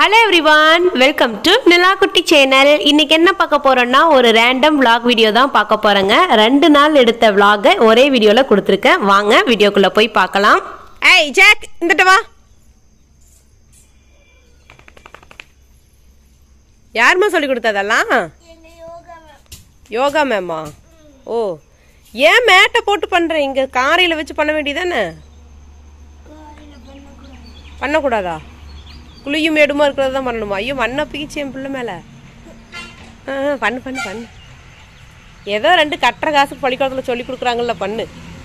Hello everyone welcome to Nilakutti channel இன்னைக்கு என்ன பார்க்க போறோம்னா ஒரு ரேண்டம் vlog வீடியோ தான் பார்க்க போறேங்க ரெண்டு நாள் எடுத்த vlog ஒரே வீடியோல கொடுத்துருக்கேன் வாங்க வீடியோக்குள்ள போய் பார்க்கலாம் ஏய் ஜாக் இந்தட்ட வா யாரும்மா சொல்லி கொடுத்ததெல்லாம் யோகா மேமா ஓ ஏன் மேட்டை போட்டு பண்ற இங்க காரையில வச்சு பண்ண வேண்டியதானே பண்ணக்கூடாதா குழியும் மேடுமா இருக்கிறது தான் பண்ணணுமா ஐயோ மண்ணை பீச்சு என் பிள்ளை மேலே ஆ பண்ணு பண்ணு பண்ணு ஏதோ ரெண்டு கட்டுற காசுக்கு பள்ளிக்கூடத்தில் சொல்லி கொடுக்குறாங்கல்ல பண்ணு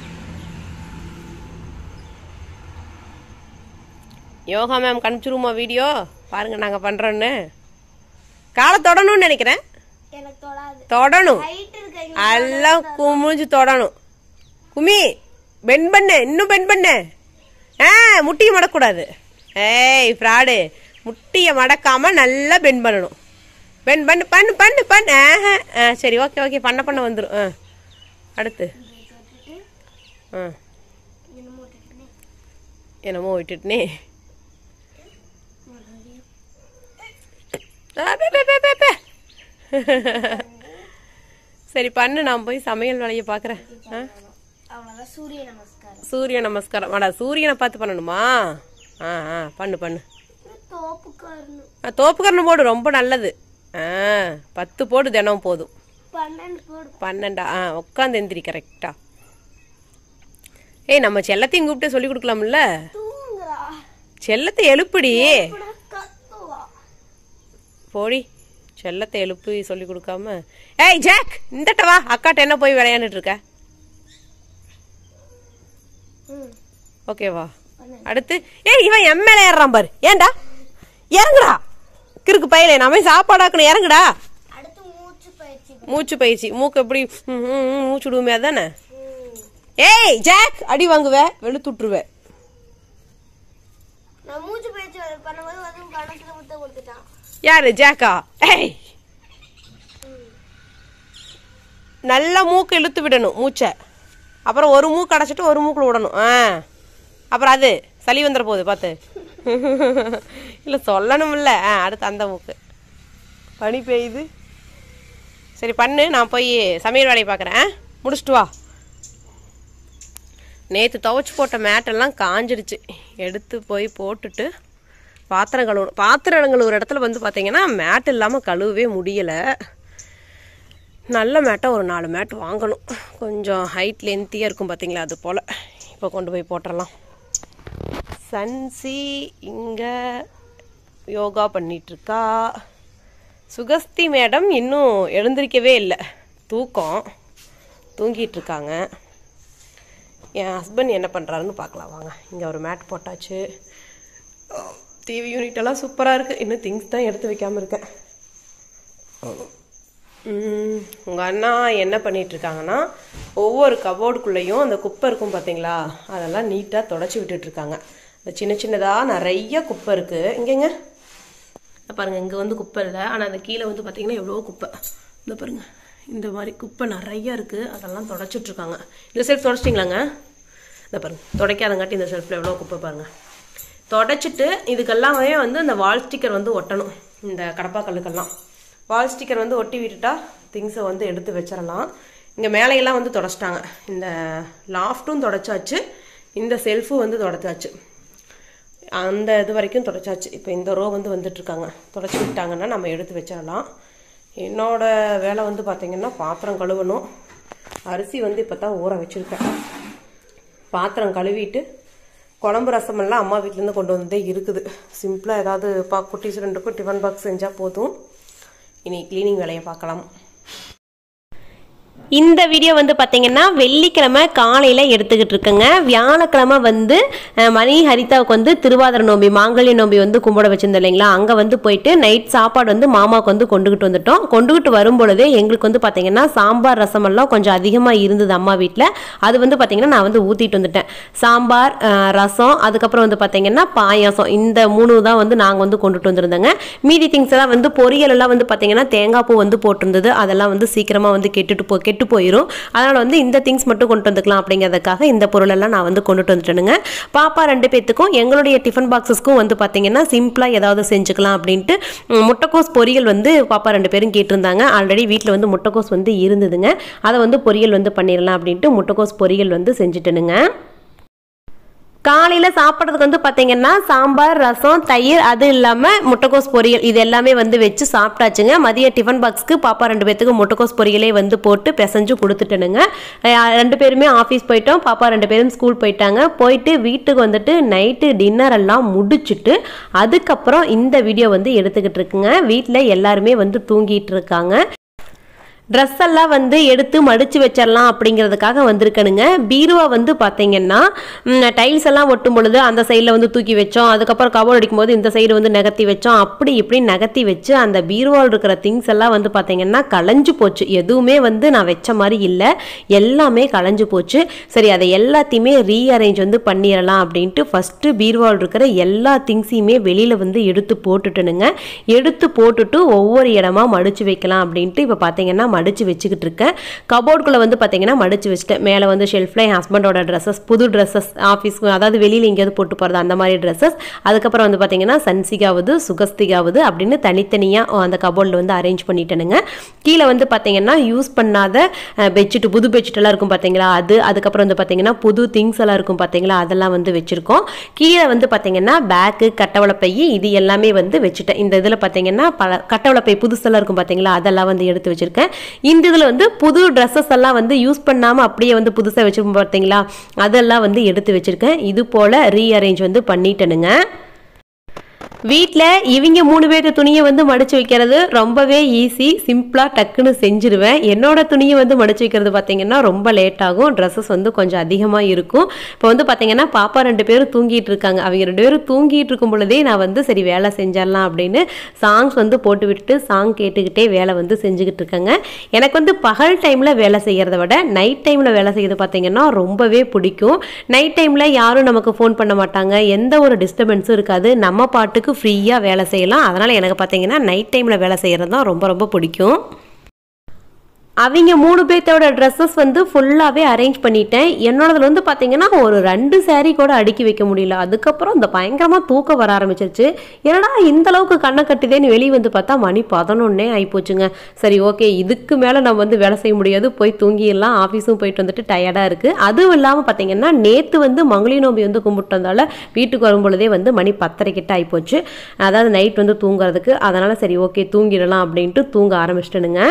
யோகா மேம் கணிச்சிருமா வீடியோ பாருங்க நாங்கள் பண்ணுறோன்னு காலை தொடணும்னு நினைக்கிறேன் எனக்கு தொடாது தொடணும் ஹைட் இருக்கு எல்லாம் குமிஞ்சு தொடணும் குமி பெண்ட் பண்ணு இன்னும் பெண்ட் பண்ணு ஆ முட்டியை மடக்கூடாது ஏய் ஃப்ராடு முட்டியை மடக்காம நல்லா பெண்ட் பண்ணணும் பெண்ட் பண்ணு பண்ணு பண்ணு பண்ணு ஆஹா. ஆ சரி ஓகே ஓகே பண்ண பண்ண வந்துடும் ஆ அடுத்து ஆ என்னமோ விட்டுட்டுனே ஆ, பே, பே, பே, பே, பே. சரி பண்ணு நான் போய் சமையல் வேலையை பார்க்குறேன் ஆ அவ்வளவுதான் சூரிய நமஸ்காரம் சூரிய நமஸ்காரம் வாடா சூரியனை பார்த்து பண்ணணுமா ஆ ஆ பண்ணு பண்ணு தோப்புக்காரணும் ஆ, தோப்புக்கரணம் போடு ரொம்ப நல்லது ஆ பத்து போடு தினம் போதும் பன்னெண்டு போடு பன்னெண்டா ஆ உட்காந்து எந்திரி கரெக்டா ஏய் நம்ம செல்லத்தையும் கூப்பிட்டு சொல்லி கொடுக்கலாம்ல தூங்குறா செல்லத்தை எழுப்புடி கூட கத்துவா போடி செல்லத்தை எழுப்பி சொல்லி கொடுக்காம ஏய் ஜாக் இந்தட்ட வா அக்காட்ட என்ன போய் விளையாண்டுட்டு இருக்க ம் ஓகேவா அடுத்து ஏய் இவன் என் மேல ஏறுறான் பாரு ஏன்டா இறங்குடா கிறுக்கு பையலே நாம சாப்பாடாக்கணும் இறங்குடா அடுத்து மூச்சு பயிற்சி மூச்சு பயிற்சி மூக்கு எப்படி ம், ம், ம், மூச்சு விடுவோமே அதானே ம். ஏய் ஜாக் அடி வாங்குவ வெளுத்துட்ருவ நான் மூச்சு பயிற்சி வர- பண்ணும்போது வந்து கணத்துல முத்த கொடுத்துட்டான் யாரு ஜாக்கா ஏய் நல்லா மூக்கு இழுத்து விடணும் மூச்சை அப்புறம் ஒரு மூக்கு அடைச்சிட்டு ஒரு மூக்கில் விடணும் ஆ அப்புறம் அது சளி வந்துட போகுது பார்த்து இல்லை சொல்லணும்ல ஆ அடுத்து அந்த மூக்கு பனி பெய்யுது சரி பண்ணு நான் போய் சமையல் வேலையை பார்க்குறேன் முடிச்சிட்டு வா நேற்று துவைச்சு போட்ட மேட்டெல்லாம் காஞ்சிடுச்சு எடுத்து போய் போட்டுட்டு பாத்திரம் கழுவணும் பாத்திரம் கழுவுற இடத்துல வந்து பார்த்தீங்கன்னா மேட் இல்லாமல் கழுவவே முடியலை நல்ல மேட்டை ஒரு நாலு மேட் வாங்கணும் கொஞ்சம் ஹைட் லென்த்தியாக இருக்கும் பார்த்தீங்களா அது போல் இப்போ கொண்டு போய் போட்டுடலாம் சன்சி இங்கே யோகா பண்ணிகிட்ருக்கா சுகஸ்தி மேடம் இன்னும் எழுந்திருக்கவே இல்லை தூக்கம் தூங்கிட்டு இருக்காங்க என் ஹஸ்பண்ட் என்ன பண்ணுறாருன்னு பார்க்கலாம் வாங்க இங்கே ஒரு மேட் போட்டாச்சு டிவி யூனிட் எல்லாம் சூப்பராக இருக்குது இன்னும் திங்ஸ் தான் எடுத்து வைக்காமல் இருக்கேன் உங்கள் அண்ணா என்ன பண்ணிட்டு இருக்காங்கன்னா ஒவ்வொரு கபோர்டுக்குள்ளேயும் அந்த குப்பை இருக்கும் பார்த்தீங்களா அதெல்லாம் நீட்டாக தொடச்சி விட்டுட்டு இருக்காங்க இந்த சின்ன சின்னதாக நிறைய குப்பை இருக்குது இங்கேங்க இதை பாருங்க இங்கே வந்து குப்பை இல்லை ஆனால் அந்த கீழே வந்து பார்த்தீங்கன்னா எவ்வளோ குப்பை இந்த பாருங்க இந்த மாதிரி குப்பை நிறைய இருக்குது அதெல்லாம் தொடச்சிட்டு இருக்காங்க இந்த செல்ஃப் தொடச்சிட்டிங்களாங்க இந்த பாருங்க துடைக்காதங்காட்டி இந்த செல்ஃபில் எவ்வளோ குப்பை பாருங்க தொடச்சிட்டு இதுக்கெல்லாமே வந்து இந்த வால் ஸ்டிக்கர் வந்து ஒட்டணும் இந்த கடப்பா கல்லுக்கெல்லாம் வால் ஸ்டிக்கர் வந்து ஒட்டி விட்டுட்டா திங்ஸை வந்து எடுத்து வச்சிடலாம் இங்கே மேலையெல்லாம் வந்து தொடச்சிட்டாங்க இந்த லாஃப்ட்டும் தொடச்சாச்சு இந்த செல்ஃபும் வந்து தொடச்சாச்சு அந்த இது வரைக்கும் தொடச்சாச்சு இப்போ இந்த ரோ வந்து வந்துட்டுருக்காங்க தொடச்சி விட்டாங்கன்னா நம்ம எடுத்து வச்சிடலாம் என்னோட வேலை வந்து பார்த்திங்கன்னா பாத்திரம் கழுவணும் அரிசி வந்து இப்போ தான் ஊற வச்சுருக்கேன் பாத்திரம் கழுவிட்டு குழம்பு ரசமெல்லாம் அம்மா வீட்டிலேருந்து கொண்டு வந்ததே இருக்குது சிம்பிளாக ஏதாவது பா குட்டீஸ் ரெண்டுக்கும் டிஃபன் பாக்ஸ் செஞ்சால் போதும் இனி க்ளீனிங் வேலையை பார்க்கலாம் இந்த வீடியோ வந்து பார்த்தீங்கன்னா வெள்ளிக்கிழமை காலையில் எடுத்துக்கிட்டு இருக்கேங்க வியாழக்கிழமை வந்து அஹ், மணி ஹரிதாவுக்கு வந்து திருவாதிரை நோம்பி மாங்கல்ய நோம்பி வந்து கும்பிட வச்சிருந்தோம் இல்லைங்களா அங்கே வந்து போயிட்டு நைட் சாப்பாடு வந்து மாமாவுக்கு வந்து கொண்டுகிட்டு வந்துட்டோம் கொண்டுகிட்டு வரும் பொழுதே எங்களுக்கு வந்து பார்த்தீங்கன்னா சாம்பார் ரசமெல்லாம் கொஞ்சம் அதிகமாக இருந்தது அம்மா வீட்டில் அது வந்து பார்த்தீங்கன்னா நான் வந்து ஊற்றிட்டு வந்துட்டேன் சாம்பார் அஹ், ரசம் அதுக்கப்புறம் வந்து பார்த்தீங்கன்னா பாயாசம் இந்த மூணு தான் வந்து நாங்கள் வந்து கொண்டுட்டு வந்திருந்தோங்க மீதி திங்ஸ் எல்லாம் வந்து பொரியல் எல்லாம் வந்து பார்த்தீங்கன்னா தேங்காய் பூ வந்து போட்டிருந்தது அதெல்லாம் வந்து சீக்கிரமாக வந்து கெட்டுட்டு போ கெட்டு கெட்டு போயிடும் அதனால் வந்து இந்த திங்ஸ் மட்டும் கொண்டு வந்துக்கலாம் அப்படிங்கிறதுக்காக இந்த பொருளெல்லாம் நான் வந்து கொண்டுட்டு வந்துட்டேனுங்க பாப்பா ரெண்டு பேத்துக்கும் எங்களுடைய டிஃபன் பாக்ஸஸ்க்கும் வந்து பார்த்தீங்கன்னா சிம்பிளாக ஏதாவது செஞ்சுக்கலாம் அப்படின்ட்டு ம், முட்டைக்கோஸ் பொரியல் வந்து பாப்பா ரெண்டு பேரும் கேட்டிருந்தாங்க ஆல்ரெடி வீட்டில் வந்து முட்டைக்கோஸ் வந்து இருந்ததுங்க அதை வந்து பொரியல் வந்து பண்ணிடலாம் அப்படின்ட்டு முட்டைக்கோஸ் பொரியல் வந்து செஞ்சுட்டேனுங்க காலையில் சாப்பிட்றதுக்கு வந்து பார்த்தீங்கன்னா சாம்பார் ரசம் தயிர் அது இல்லாமல் முட்டைக்கோஸ் பொரியல் இது எல்லாமே வந்து வச்சு சாப்பிட்டாச்சுங்க மதிய டிஃபன் பாக்ஸ்க்கு பாப்பா ரெண்டு பேத்துக்கு முட்டைக்கோஸ் பொரியலே வந்து போட்டு பிசைஞ்சு கொடுத்துட்டேனுங்க அஹ் ரெண்டு பேருமே ஆஃபீஸ் போயிட்டோம் பாப்பா ரெண்டு பேரும் ஸ்கூல் போயிட்டாங்க போயிட்டு வீட்டுக்கு வந்துட்டு நைட்டு டின்னர் எல்லாம் முடிச்சுட்டு அதுக்கப்புறம் இந்த வீடியோ வந்து எடுத்துக்கிட்டு இருக்குங்க வீட்டில் எல்லாருமே வந்து தூங்கிட்டு இருக்காங்க ட்ரெஸ் எல்லாம் வந்து எடுத்து மடித்து வச்சிடலாம் அப்படிங்கிறதுக்காக வந்திருக்கணுங்க பீருவா வந்து பார்த்தீங்கன்னா டைல்ஸ் எல்லாம் ஒட்டும் பொழுது அந்த சைடில் வந்து தூக்கி வச்சோம் அதுக்கப்புறம் கவர் அடிக்கும் போது இந்த சைடு வந்து நகர்த்தி வச்சோம் அப்படி இப்படி நகர்த்தி வச்சு அந்த பீருவால் இருக்கிற திங்ஸ் எல்லாம் வந்து பார்த்தீங்கன்னா களைஞ்சு போச்சு எதுவுமே வந்து நான் வச்ச மாதிரி இல்லை எல்லாமே களைஞ்சு போச்சு சரி அதை எல்லாத்தையுமே ரீஅரேஞ்ச் வந்து பண்ணிடலாம் அப்படின்ட்டு ஃபஸ்ட்டு பீர்வால் இருக்கிற எல்லா திங்ஸையுமே வெளியில் வந்து எடுத்து போட்டுட்டனுங்க எடுத்து போட்டுட்டு ஒவ்வொரு இடமா மடிச்சு வைக்கலாம் அப்படின்ட்டு இப்போ பார்த்தீங்கன்னா மடிச்சு வச்சுக்கிட்டு இருக்கேன் கபோர்டுக்குள்ளே வந்து பார்த்தீங்கன்னா மடிச்சு வச்சுட்டேன் மேலே வந்து ஷெல்ஃபில் என் ஹஸ்பண்டோட ட்ரெஸ்ஸஸ் புது ட்ரெஸ்ஸஸ் ஆஃபீஸ்க்கு அதாவது வெளியில் எங்கேயாவது போட்டு போகிறது அந்த மாதிரி ட்ரெஸ்ஸஸ் அதுக்கப்புறம் வந்து பார்த்தீங்கன்னா சன்சிகாவது சுகஸ்திகாவது அப்படின்னு தனித்தனியாக அந்த கபோர்டில் வந்து அரேஞ்ச் பண்ணிட்டேனுங்க கீழே வந்து பார்த்தீங்கன்னா யூஸ் பண்ணாத பெட்ஷீட் புது பெட்ஷீட் எல்லாம் இருக்கும் பார்த்தீங்களா அது அதுக்கப்புறம் வந்து பார்த்தீங்கன்னா புது திங்ஸ் எல்லாம் இருக்கும் பார்த்தீங்களா அதெல்லாம் வந்து வச்சுருக்கோம் கீழே வந்து பார்த்தீங்கன்னா பேக்கு கட்டவளப்பை இது எல்லாமே வந்து வச்சுட்டேன் இந்த இதில் பார்த்தீங்கன்னா பல கட்டவளப்பை புதுசெல்லாம் இருக்கும் பார்த்தீங்களா அதெல்லாம் வந்து எடுத்து வச்சுருக்கேன் இந்த இதில் வந்து புது ட்ரெஸ்ஸஸ் எல்லாம் வந்து யூஸ் பண்ணாமல் அப்படியே வந்து புதுசாக வச்சுருப்போம் பார்த்தீங்களா அதெல்லாம் வந்து எடுத்து வச்சுருக்கேன் இது போல் ரீஅரேஞ்ச் வந்து பண்ணிட்டேனுங்க வீட்டில் இவங்க மூணு பேர் துணியை வந்து மடிச்சு வைக்கிறது ரொம்பவே ஈஸி சிம்பிளாக டக்குன்னு செஞ்சுருவேன் என்னோட துணியை வந்து மடிச்சு வைக்கிறது பார்த்தீங்கன்னா ரொம்ப லேட் ஆகும் ட்ரெஸ்ஸஸ் வந்து கொஞ்சம் அதிகமாக இருக்கும் இப்போ வந்து பார்த்தீங்கன்னா பாப்பா ரெண்டு பேரும் தூங்கிட்டு இருக்காங்க அவங்க ரெண்டு பேரும் தூங்கிட்டு இருக்கும் பொழுதே நான் வந்து சரி வேலை செஞ்சிடலாம் அப்படின்னு சாங்ஸ் வந்து போட்டு விட்டுட்டு சாங் கேட்டுக்கிட்டே வேலை வந்து செஞ்சுக்கிட்டு இருக்கேங்க எனக்கு வந்து பகல் டைமில் வேலை செய்கிறத விட நைட் டைமில் வேலை செய்யறது பார்த்தீங்கன்னா ரொம்பவே பிடிக்கும் நைட் டைமில் யாரும் நமக்கு ஃபோன் பண்ண மாட்டாங்க எந்த ஒரு டிஸ்டர்பன்ஸும் இருக்காது நம்ம பாட்டுக்கு ஃப்ரீயாக வேலை செய்யலாம் அதனால் எனக்கு பார்த்தீங்கன்னா நைட் டைமில் வேலை செய்கிறது தான் ரொம்ப ரொம்ப பிடிக்கும் அவங்க மூணு பேர்த்தோட ட்ரெஸ்ஸஸ் வந்து ஃபுல்லாகவே அரேஞ்ச் பண்ணிட்டேன் என்னோடதுல வந்து பார்த்தீங்கன்னா ஒரு ரெண்டு saree கூட அடுக்கி வைக்க முடியல அதுக்கப்புறம் இந்த பயங்கரமாக தூக்கம் வர ஆரம்பிச்சிருச்சு என்னடா இந்த அளவுக்கு கண்ணை கட்டுதேன்னு வெளியே வந்து பார்த்தா மணி பதினொன்னே ஆகிப்போச்சுங்க சரி ஓகே இதுக்கு மேலே நம்ம வந்து வேலை செய்ய முடியாது போய் தூங்கிடலாம் ஆஃபீஸும் போயிட்டு வந்துட்டு டயர்டாக இருக்குது அதுவும் இல்லாமல் பார்த்தீங்கன்னா நேற்று வந்து மங்களி நோம்பி வந்து கும்பிட்டதால வீட்டுக்கு வரும் பொழுதே வந்து மணி பத்தரை கிட்ட ஆகிப்போச்சு அதாவது நைட் வந்து தூங்குறதுக்கு அதனால் சரி ஓகே தூங்கிடலாம் அப்படின்ட்டு தூங்க ஆரம்பிச்சிட்டேனுங்க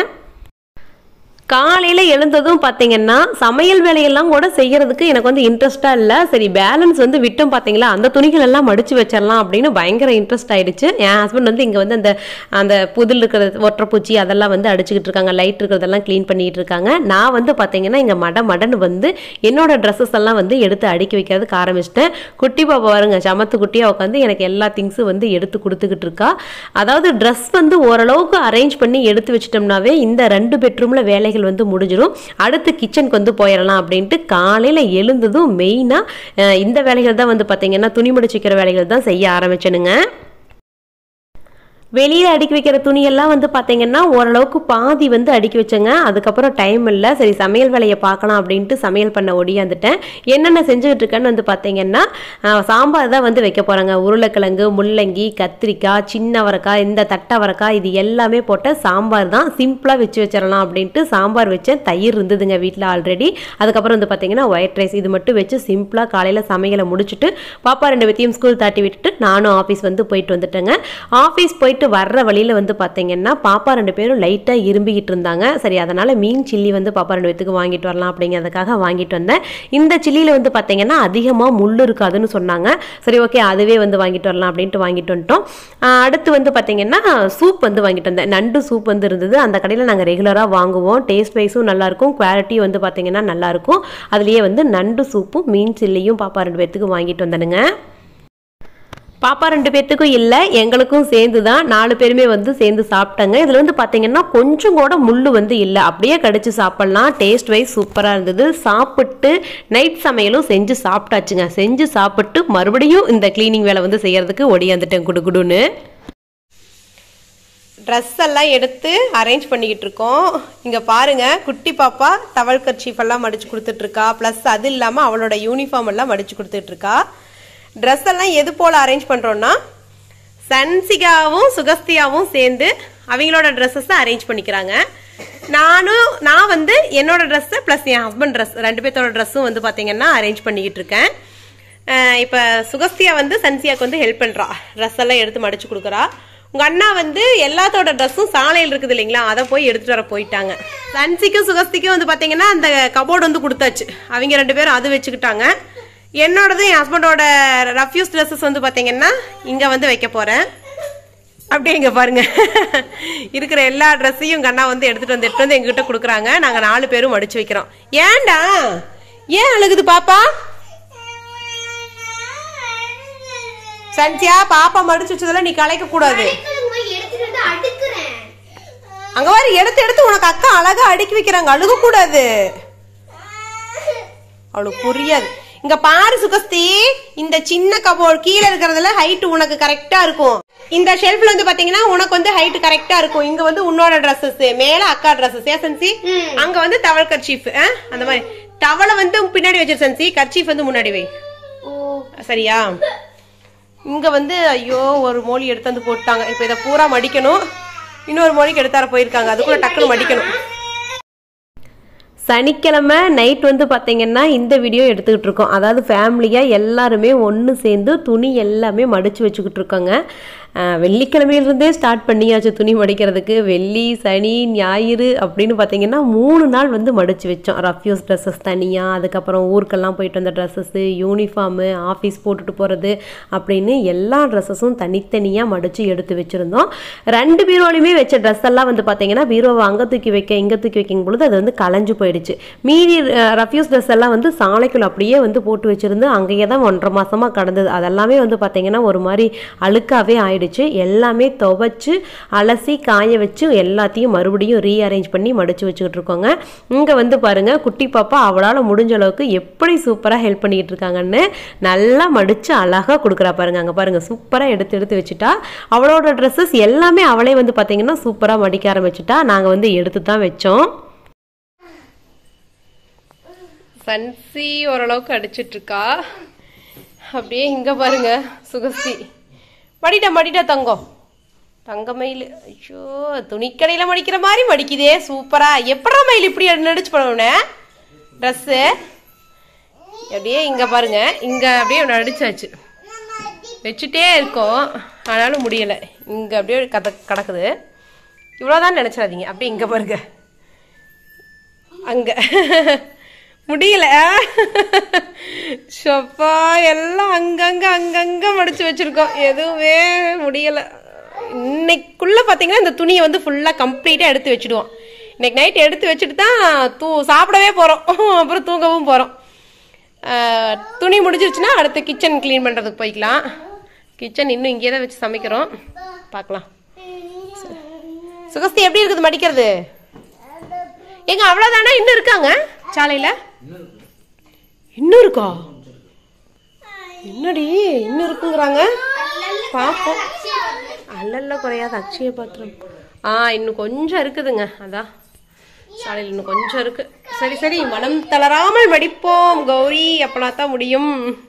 காலையில் எழுந்ததும் பார்த்தீங்கன்னா சமையல் வேலையெல்லாம் கூட செய்யறதுக்கு எனக்கு வந்து இன்ட்ரெஸ்ட்டாக இல்லை சரி பேலன்ஸ் வந்து விட்டோம் பார்த்தீங்களா அந்த துணிகள் எல்லாம் மடிச்சு வச்சிடலாம் அப்படின்னு பயங்கர இன்ட்ரெஸ்ட் ஆயிடுச்சு என் ஹஸ்பண்ட் வந்து இங்கே வந்து அந்த அந்த புதில் இருக்கிற ஒற்றைப்பூச்சி அதெல்லாம் வந்து அடிச்சுக்கிட்டு இருக்காங்க லைட் இருக்கிறதெல்லாம் க்ளீன் பண்ணிட்டு இருக்காங்க நான் வந்து பார்த்தீங்கன்னா இங்கே மட மடன்னு வந்து என்னோட ட்ரெஸ்ஸஸ் எல்லாம் வந்து எடுத்து அடுக்கி வைக்கிறதுக்கு ஆரம்பிச்சிட்டேன் குட்டி பாப்பா பாருங்க சமத்து குட்டியாக உட்காந்து எனக்கு எல்லா திங்ஸும் வந்து எடுத்து கொடுத்துக்கிட்டு இருக்கா அதாவது ட்ரெஸ் வந்து ஓரளவுக்கு அரேஞ்ச் பண்ணி எடுத்து வச்சிட்டோம்னாவே இந்த ரெண்டு பெட்ரூமில் வேலைகள் வந்து முடிஞ்சிடும் அடுத்து கிச்சனுக்கு வந்து போயிடலாம் அப்படின்ட்டு காலையில் எழுந்ததும் மெயினாக இந்த வேலைகள் தான் வந்து பார்த்தீங்கன்னா துணி மடிச்சிக்கிற வேலைகள் தான் செய்ய ஆரம்பிச்சேனுங்க வெளியில் அடுக்கி வைக்கிற துணியெல்லாம் வந்து பார்த்தீங்கன்னா ஓரளவுக்கு பாதி வந்து அடுக்கி வச்சேங்க அதுக்கப்புறம் டைம் இல்லை சரி சமையல் வேலையை பார்க்கலாம் அப்படின்ட்டு சமையல் பண்ண ஒடியாந்துட்டேன் என்னென்ன செஞ்சுக்கிட்டு இருக்கேன்னு வந்து பார்த்தீங்கன்னா ஆஹ், சாம்பார் தான் வந்து வைக்க போகிறாங்க உருளைக்கிழங்கு முள்ளங்கி கத்திரிக்காய் சின்ன அவரைக்காய் இந்த தட்டை அவரைக்காய் இது எல்லாமே போட்ட சாம்பார் தான் சிம்பிளாக வச்சு வச்சிடலாம் அப்படின்ட்டு சாம்பார் வச்சேன் தயிர் இருந்ததுங்க வீட்டில் ஆல்ரெடி அதுக்கப்புறம் வந்து பார்த்தீங்கன்னா ஒயிட் ரைஸ் இது மட்டும் வச்சு சிம்பிளாக காலையில் சமையலை முடிச்சுட்டு பாப்பா ரெண்டு பேத்தையும் ஸ்கூல் தாட்டி விட்டுட்டு நானும் ஆஃபீஸ் வந்து போயிட்டு வந்துட்டேங்க ஆஃபீஸ் போயிட்டு வர்ற வழியில் வந்து பார்த்தீங்கன்னா பாப்பா ரெண்டு பேரும் லைட்டாக இரும்பிக்கிட்டு இருந்தாங்க சரி அதனால் மீன் சில்லி வந்து பாப்பா ரெண்டு பேத்துக்கு வாங்கிட்டு வரலாம் அப்படிங்கிறதுக்காக வாங்கிட்டு வந்தேன் இந்த சில்லியில் வந்து பார்த்தீங்கன்னா அதிகமாக முள் இருக்காதுன்னு சொன்னாங்க சரி ஓகே அதுவே வந்து வாங்கிட்டு வரலாம் அப்படின்ட்டு வாங்கிட்டு வந்துட்டோம் ஆஹ் அடுத்து வந்து பார்த்தீங்கன்னா சூப் வந்து வாங்கிட்டு வந்தேன் நண்டு சூப் வந்து இருந்தது அந்த கடையில் நாங்கள் ரெகுலராக வாங்குவோம் டேஸ்ட் வைஸும் நல்லாயிருக்கும் குவாலிட்டி வந்து பார்த்தீங்கன்னா நல்லாயிருக்கும் அதுலேயே வந்து நண்டு சூப்பும் மீன் சில்லியும் பாப்பா ரெண்டு பேத்துக்கு வாங்கிட்டு வந்தேனுங்க பாப்பா ரெண்டு பேர்த்துக்கும் இல்லை எங்களுக்கும் சேர்ந்து தான் நாலு பேருமே வந்து சேர்ந்து சாப்பிட்டாங்க இதில் வந்து பார்த்தீங்கன்னா கொஞ்சம் கூட முள் வந்து இல்லை அப்படியே கடிச்சு சாப்பிட்லாம் டேஸ்ட் வைஸ் சூப்பராக இருந்தது சாப்பிட்டு நைட் சமையலும் செஞ்சு சாப்பிட்டாச்சுங்க செஞ்சு சாப்பிட்டு மறுபடியும் இந்த க்ளீனிங் வேலை வந்து செய்யறதுக்கு ஒடியாந்துட்டேன் குடுகுடுன்னு ட்ரெஸ் எல்லாம் எடுத்து அரேஞ்ச் பண்ணிக்கிட்டு இருக்கோம் இங்க பாருங்க குட்டி பாப்பா தவள் கர்ச்சீஃப் எல்லாம் மடிச்சு கொடுத்துட்டு இருக்கா ப்ளஸ் அது இல்லாம அவளோட யூனிஃபார்ம் எல்லாம் மடிச்சு கொடுத்துட்டு இருக்கா ட்ரெஸ் எல்லாம் எது போல அரேஞ்ச் பண்றோம்னா சன்சிகாவும் சுகஸ்தியாவும் சேர்ந்து அவங்களோட ட்ரெஸ்ஸஸ் அரேஞ்ச் பண்ணிக்கிறாங்க நானும் நான் வந்து என்னோட ட்ரெஸ்ஸை ப்ளஸ் என் ஹஸ்பண்ட் ட்ரெஸ் ரெண்டு பேர்த்தோட ட்ரெஸ்ஸும் வந்து பார்த்தீங்கன்னா அரேஞ்ச் பண்ணிக்கிட்டு இருக்கேன் அஹ் இப்ப சுகஸ்தியா வந்து சன்சியாக்கு வந்து ஹெல்ப் பண்றா ட்ரெஸ் எல்லாம் எடுத்து மடிச்சு கொடுக்குறா உங்க அண்ணா வந்து எல்லாத்தோட ட்ரெஸ்ஸும் சாலையில் இருக்குது இல்லைங்களா அதை போய் எடுத்துட்டு வர போயிட்டாங்க சன்சிக்கும் சுகஸ்திக்கும் வந்து பாத்தீங்கன்னா அந்த கபோர்டு வந்து கொடுத்தாச்சு அவங்க ரெண்டு பேரும் அது வச்சுக்கிட்டாங்க என்னோடது என் ஹஸ்பண்டோட ரஃப்யூஸ் ட்ரெஸ்ஸஸ் வந்து பாத்தீங்கன்னா இங்க வந்து வைக்க போறேன் அப்படியே இங்க பாருங்க இருக்கிற எல்லா ட்ரெஸ்ஸையும் எங்க அண்ணா வந்து எடுத்துட்டு வந்து எடுத்துட்டு வந்து எங்ககிட்ட கொடுக்குறாங்க நாங்க நாலு பேரும் மடிச்சு வைக்கிறோம் ஏன்டா ஏன் அழுகுது பாப்பா சந்தியா பாப்பா மடிச்சு வச்சதெல்லாம் நீ கலைக்க கூடாது எடுத்துட்டு வந்து அடுக்குறேன் அங்க வர எடுத்து எடுத்து உனக்கு அக்கா அழகா அடுக்கி வைக்கிறாங்க அழுக கூடாது அவளுக்கு புரியாது இங்க பாரு சுகஸ்தி இந்த சின்ன கபோர்ட் கீழே இருக்கிறதுல ஹைட் உனக்கு கரெக்டா இருக்கும் இந்த ஷெல்ஃப்ல வந்து பாத்தீங்கன்னா உனக்கு வந்து ஹைட் கரெக்டா இருக்கும் இங்க வந்து உன்னோட ட்ரெஸ்ஸஸ் மேல அக்கா ட்ரெஸ்ஸஸ் ஏ சன்சி அங்க வந்து டவல் கர்ச்சீஃப் அந்த மாதிரி டவலை வந்து பின்னாடி வச்சிரு சன்சி கர்ச்சீஃப் வந்து முன்னாடி வை சரியா இங்க வந்து ஐயோ ஒரு மோலி எடுத்து வந்து போட்டாங்க இப்ப இதை பூரா மடிக்கணும் இன்னொரு மொழிக்கு எடுத்தார போயிருக்காங்க அதுக்குள்ள டக்குனு மடிக்கணும் சனிக்கிழமை நைட் வந்து பார்த்தீங்கன்னா இந்த வீடியோ எடுத்துக்கிட்டு இருக்கோம் அதாவது ஃபேமிலியாக எல்லாருமே ஒன்று சேர்ந்து துணி எல்லாமே மடித்து வச்சுக்கிட்டு இருக்கோங்க அஹ் வெள்ளிக்கிழமையிலிருந்தே ஸ்டார்ட் பண்ணியாச்சு துணி மடிக்கிறதுக்கு வெள்ளி சனி ஞாயிறு அப்படின்னு பார்த்தீங்கன்னா மூணு நாள் வந்து மடித்து வச்சோம் ரஃப்யூஸ் ட்ரெஸ்ஸஸ் தனியாக அதுக்கப்புறம் ஊருக்கெல்லாம் போயிட்டு வந்த ட்ரெஸ்ஸஸ்ஸு யூனிஃபார்மு ஆஃபீஸ் போட்டுட்டு போகிறது அப்படின்னு எல்லா ட்ரெஸ்ஸஸும் தனித்தனியாக மடித்து எடுத்து வச்சுருந்தோம் ரெண்டு பீரோலையுமே வச்ச ட்ரெஸ் எல்லாம் வந்து பார்த்தீங்கன்னா பீரோவை அங்கே தூக்கி வைக்க இங்கே தூக்கி வைக்கும் பொழுது அது வந்து கலைஞ்சு போயிடுச்சு மீதி ரஃப்யூஸ் ட்ரெஸ் எல்லாம் வந்து சாலைக்குள்ள அப்படியே வந்து போட்டு வச்சிருந்து அங்கேயே தான் ஒன்றரை மாசமா கடந்தது அதெல்லாமே வந்து பார்த்தீங்கன்னா ஒரு மாதிரி அழுக்காவே ஆயிடுச்சு எல்லாமே துவைச்சு அலசி காய வச்சு எல்லாத்தையும் மறுபடியும் ரீஅரேஞ்ச் பண்ணி மடிச்சு வச்சுக்கிட்டு இருக்கோங்க இங்கே வந்து பாருங்க குட்டி பாப்பா அவளால் முடிஞ்ச அளவுக்கு எப்படி சூப்பராக ஹெல்ப் பண்ணிக்கிட்டு இருக்காங்கன்னு நல்லா மடிச்சு அழகாக கொடுக்குறா பாருங்க அங்கே பாருங்க சூப்பராக எடுத்து எடுத்து வச்சுட்டா அவளோட ட்ரெஸ்ஸஸ் எல்லாமே அவளே வந்து பார்த்தீங்கன்னா சூப்பராக மடிக்க ஆரம்பிச்சுட்டா நாங்கள் வந்து எடுத்து தான் வச்சோம் சன்சி ஓரளவுக்கு அடிச்சிட்டு இருக்கா அப்படியே இங்க பாருங்க சுகஸ்தி மடிடா மடிடா தங்கம் தங்க மயில் ஐயோ துணிக்கடையில மடிக்கிற மாதிரி மடிக்குதே சூப்பரா எப்படா மயில் இப்படி நடிச்சு பண்ணுவனே ட்ரெஸ்ஸு அப்படியே இங்க பாருங்க இங்க அப்படியே நடிச்சாச்சு வச்சுட்டே இருக்கோம் ஆனாலும் முடியல இங்க அப்படியே கத கிடக்குது இவ்வளோதான் நினைச்சிடாதீங்க அப்படியே இங்க பாருங்க அங்க முடியல ஷப்பா எல்லாம் அங்கங்க அங்கங்க மடிச்சு வச்சிருக்கோம் எதுவுமே முடியல இன்னைக்குள்ள பாத்தீங்கன்னா இந்த துணியை வந்து ஃபுல்லா கம்ப்ளீட்டா எடுத்து வச்சிடுவோம் இன்னைக்கு நைட் எடுத்து வச்சுட்டு தான் தூ சாப்பிடவே போறோம் அப்புறம் தூங்கவும் போறோம் ஆஹ், துணி முடிஞ்சிருச்சுன்னா அடுத்து கிச்சன் க்ளீன் பண்றதுக்கு போய்க்கலாம் கிச்சன் இன்னும் இங்கே தான் வச்சு சமைக்கிறோம் பார்க்கலாம் சுகஸ்தி எப்படி இருக்குது மடிக்கிறது எங்க அவ்வளவுதானா இன்னும் இருக்காங்க சாலையில இன்னும் இருக்கா என்னடி இன்னும் இருக்குங்கிறாங்க பாப்போம் அல்லல்ல குறையாது அக்ஷய பாத்திரம் ஆ இன்னும் கொஞ்சம் இருக்குதுங்க அதான் சாலையில் இன்னும் கொஞ்சம் இருக்கு சரி சரி மனம் தளராமல் மடிப்போம் கௌரி அப்பனா தான் முடியும்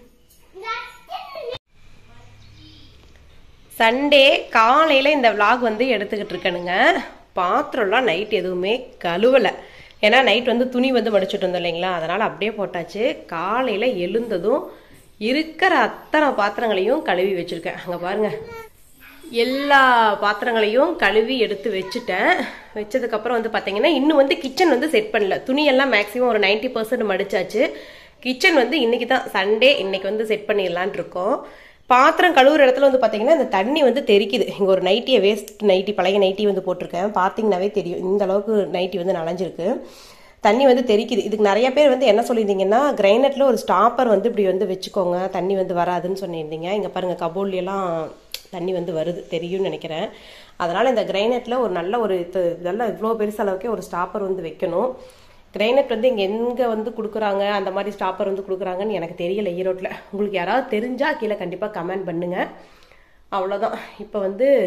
சண்டே காலையில் இந்த vlog வந்து எடுத்துக்கிட்டு இருக்கேனுங்க பாத்திரம்லாம் நைட் எதுவுமே கழுவலை ஏன்னா நைட் வந்து துணி வந்து மடிச்சிட்டு இருந்தோம் இல்லைங்களா அதனால் அப்படியே போட்டாச்சு காலையில் எழுந்ததும் இருக்கிற அத்தனை பாத்திரங்களையும் கழுவி வச்சுருக்கேன் அங்கே பாருங்க எல்லா பாத்திரங்களையும் கழுவி எடுத்து வச்சுட்டேன் வச்சதுக்கப்புறம் வந்து பார்த்தீங்கன்னா இன்னும் வந்து கிச்சன் வந்து செட் பண்ணல துணியெல்லாம் மேக்ஸிமம் ஒரு 90% பர்சன்ட் மடிச்சாச்சு கிச்சன் வந்து இன்னைக்கு தான் சண்டே இன்னைக்கு வந்து செட் பண்ணிடலான் இருக்கோம் பாத்திரம் கழுவுற இடத்துல வந்து பார்த்தீங்கன்னா இந்த தண்ணி வந்து தெறிக்குது இங்கே ஒரு நைட்டியை வேஸ்ட் நைட்டி பழைய நைட்டி வந்து போட்டிருக்கேன் பார்த்தீங்கன்னாவே தெரியும் இந்த அளவுக்கு நைட்டி வந்து நனைஞ்சிருக்கு தண்ணி வந்து தெறிக்குது இதுக்கு நிறைய பேர் வந்து என்ன சொல்லியிருந்தீங்கன்னா கிரைனட்ல ஒரு ஸ்டாப்பர் வந்து இப்படி வந்து வச்சுக்கோங்க தண்ணி வந்து வராதுன்னு சொல்லியிருந்தீங்க இங்கே பாருங்க கபோர்ட்ல எல்லாம் தண்ணி வந்து வருது தெரியும்னு நினைக்கிறேன் அதனால இந்த கிரைனட்ல ஒரு நல்ல ஒரு இது- இதெல்லாம் இவ்வளோ பெருசு அளவுக்கே ஒரு ஸ்டாப்பர் வந்து வைக்கணும் கிரைனட் வந்து இங்கே எங்கே வந்து கொடுக்குறாங்க அந்த மாதிரி ஸ்டாப்பர் வந்து கொடுக்குறாங்கன்னு எனக்கு தெரியல ஈரோட்டில் உங்களுக்கு யாராவது தெரிஞ்சா கீழே கண்டிப்பாக கமெண்ட் பண்ணுங்க அவ்வளோதான் இப்போ வந்து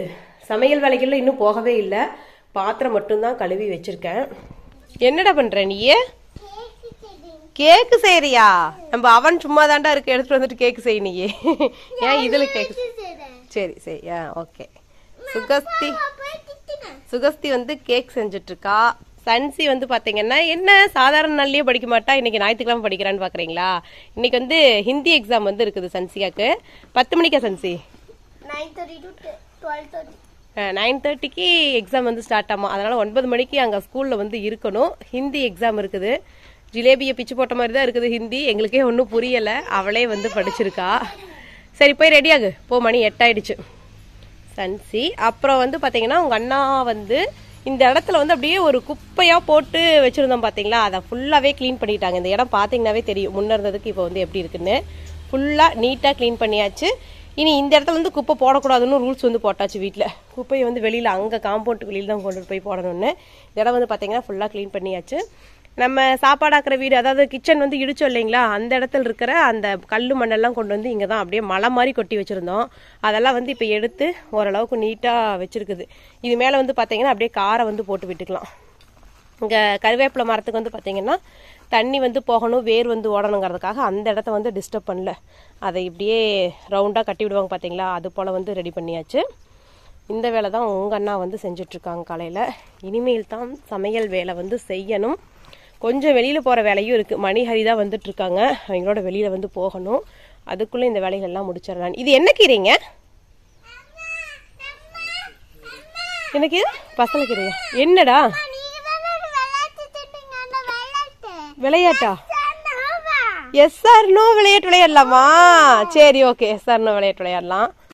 சமையல் வேலைகள்ல இன்னும் போகவே இல்லை பாத்திரம் மட்டும்தான் கழுவி வச்சிருக்கேன் என்னடா பண்ற நீயே கேக்கு செய்யறியா நம்ம அவன் சும்மா தாண்டா இருக்கு எடுத்துட்டு வந்துட்டு கேக்கு செய் நீயே ஏன் இதுல கேக்கு சரி சரி ஆ ஓகே சுகஸ்தி சுகஸ்தி வந்து கேக் செஞ்சுட்டு இருக்கா சன்சி வந்து பாத்தீங்கன்னா என்ன சாதாரண நாள்லயே படிக்க மாட்டா இன்னைக்கு ஞாயிற்றுக்கிழமை படிக்கிறான்னு பாக்குறீங்களா இன்னைக்கு வந்து ஹிந்தி எக்ஸாம் வந்து இருக்குது சன்சிகாக்கு பத்து மணிக்கா Sanchi nine thirty to twelve thirty nine தேர்ட்டிக்கு எக்ஸாம் வந்து ஸ்டார்ட் ஆகும் அதனால ஒன்பது மணிக்கு அங்கே ஸ்கூலில் வந்து இருக்கணும் ஹிந்தி எக்ஸாம் இருக்குது ஜிலேபியை பிச்சு போட்ட மாதிரி தான் இருக்குது ஹிந்தி எங்களுக்கே ஒன்றும் புரியலை அவளே வந்து படிச்சிருக்கா சரி போய் ரெடியாகு போ மணி எட்டாயிடுச்சு சன்சி அப்புறம் வந்து பார்த்தீங்கன்னா உங்கள் அண்ணா வந்து இந்த இடத்துல வந்து அப்படியே ஒரு குப்பையாக போட்டு வச்சுருந்தோம் பார்த்தீங்களா அதை ஃபுல்லாகவே க்ளீன் பண்ணிட்டாங்க இந்த இடம் பார்த்தீங்கன்னாவே தெரியும் முன்ன இருந்ததுக்கு இப்போ வந்து எப்படி இருக்குன்னு ஃபுல்லாக நீட்டாக க்ளீன் பண்ணியாச்சு இனி இந்த இடத்துல வந்து குப்பை போடக்கூடாதுன்னு ரூல்ஸ் வந்து போட்டாச்சு வீட்டில் குப்பையை வந்து வெளியில் அங்கே காம்பவுண்ட் வெளியில் தான் கொண்டு போய் போடணும்னு இந்த இடம் வந்து பார்த்தீங்கன்னா ஃபுல்லாக க்ளீன் பண்ணியாச்சு நம்ம சாப்பாடாக்குற வீடு அதாவது கிச்சன் வந்து இடிச்சோம் இல்லைங்களா அந்த இடத்துல இருக்கிற அந்த கல் மண்ணெல்லாம் கொண்டு வந்து இங்கே தான் அப்படியே மலை மாதிரி கொட்டி வச்சுருந்தோம் அதெல்லாம் வந்து இப்போ எடுத்து ஓரளவுக்கு நீட்டாக வச்சுருக்குது இது மேலே வந்து பார்த்தீங்கன்னா அப்படியே காரை வந்து போட்டு விட்டுக்கலாம் இங்கே கருவேப்பிலை மரத்துக்கு வந்து பார்த்தீங்கன்னா தண்ணி வந்து போகணும் வேர் வந்து ஓடணுங்கிறதுக்காக அந்த இடத்த வந்து டிஸ்டர்ப் பண்ணல அதை இப்படியே ரவுண்டாக கட்டி விடுவாங்க பார்த்தீங்களா அது போல் வந்து ரெடி பண்ணியாச்சு இந்த வேலை தான் உங்கள் அண்ணா வந்து செஞ்சிட்ருக்காங்க காலையில் இனிமேல் தான் சமையல் வேலை வந்து செய்யணும் கொஞ்சம் வெளியில் போகிற வேலையும் இருக்குது மணிஹரி தான் வந்துட்டு இருக்காங்க அவங்களோட வெளியில் வந்து போகணும் அதுக்குள்ளே இந்த வேலைகள் எல்லாம் முடிச்சிடலாம் இது என்ன கீரைங்க எனக்கு இது பசலைக்கீரையா என்னடா விளையாட்டா எஸ் சார் நோ விளையாட்டு விளையாடலாமா சரி ஓகே எஸ் சார் நோ விளையாட்டு விளையாடலாம்